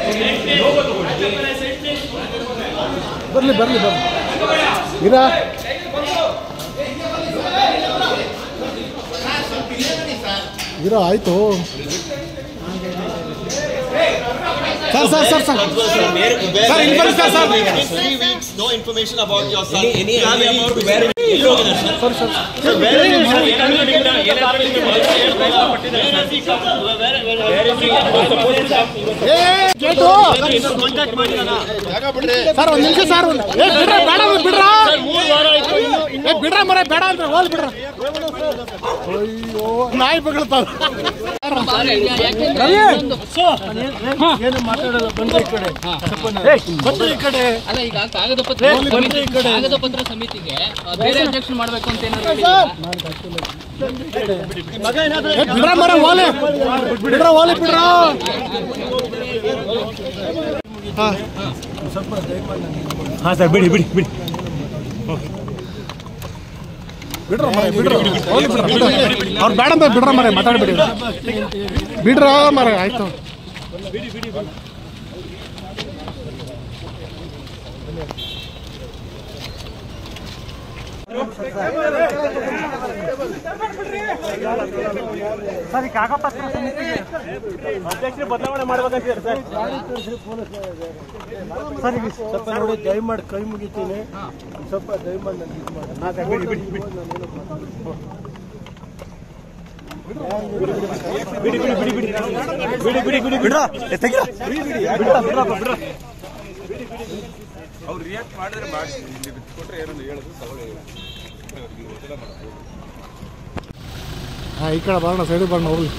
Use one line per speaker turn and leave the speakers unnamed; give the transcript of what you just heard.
ಬರಲಿ ಬರಲಿ ಬರಲಿ ಇರಾ ಇರಾ ಆಯಿತು sir sir sir sir sir ಇಲ್ಲಿ ಬನ್ನಿ sir sir
Three weeks, no information about your son.
Any- any
You have
idea
any-
about where-
ಎಲ್ಲಿ ಹೋಗಿದ್ದಾರೆ sir?
Sir sir
Sir, where is he?
ಏ ಗೇಟು ಸರ್ ಒಂದು ನಿಮಿಷ sir ಒಂದು ಏ ಬಿಡ್ರ ಬೇಡ ಅಂದ್ರೆ ಬಿಡ್ರ ಏ ಬಿಡ್ರ ಮರ ಬೇಡ ಅಂದ್ರೆ ಹೋಲ್ ಬಿಡ್ರ ಅಯ್ಯೋ ನಾಯಿ ಬಗಳ್ತಾವ ಏನು ಮಾತಾಡೋದು ಬಂದ್ರೆ ಈ ಕಡೆ ಬಂದ್ರೆ ಈ ಕಡೆ
ಅಲ್ಲ ಈಗ ಕಾಗದ ಪತ್ರ ಸಮಿತಿ ಕಾಗದ ಪತ್ರ ಸಮಿತಿಗೆ ಆ, ಬೇರೆ ಅಧ್ಯಕ್ಷ ಮಾಡ್ಬೇಕು ಅಂತ ಏನಾದ್ರು ಹೇಳಿದ್ರಾ?
ಏ ಬಿಡ್ರ ಮರ ಓಲೆ ಬಿಡ್ರ ಓಲೆ ಬಿಡ್ರ ಹಾ
ಹಾಂ ಸರ್ ಬಿಡಿ ಬಿಡಿ ಬಿಡಿ
ಬಿಡ್ರ ಮರ ಬಿಡ್ರ ಹೋಗ್ಲಿ ಬಿಡ್ರ ಬಿಡ್ರ ಅವ್ರು ಬೇಡ ಅಂತ ಬಿಡ್ರ ಮರ ಮಾತಾಡ್ಬೇಡಿ ಬಿಡ್ರ ಮರ ಆಯ್ತು
ಸರ್ ಈ ಕಾಗಪತ್ರ ಸಮಿತಿಗೆ ಅಧ್ಯಕ್ಷರು ಬದಲಾವಣೆ ಮಾಡ್ಬೇಕಂತಿದ್ದಾರೆ ಸರ್ ಸರ್ ಈಗ ಸ್ವಲ್ಪ ನೋಡಿ ದಯಮಾಡಿ ಕೈ ಮುಗಿತೀನಿ ಸ್ವಲ್ಪ ದಯಮಾಡಿ ನನಗೆ ಇದು ಮಾಡಿ ಬಿಡಿ ಬಿಡಿ ಬಿಡಿ ಬಿಡಿ ಬಿಡಿ ಬಿಡಿ ಬಿಡಿ ಬಿಡಿ ಬಿಡಿ ಬಿಡಿ ಬಿಡ್ರ ತೆಗಿರ ಬಿಡ್ರ ಬಿಡ್ರಪ್ಪ ಬಿಡ್ರ
ಹಾಂ ಈ ಕಡೆ ಬರೋಣ ಸೈಡಿಗೆ ಬರೋಣ ಹೋಗ್ಲಿ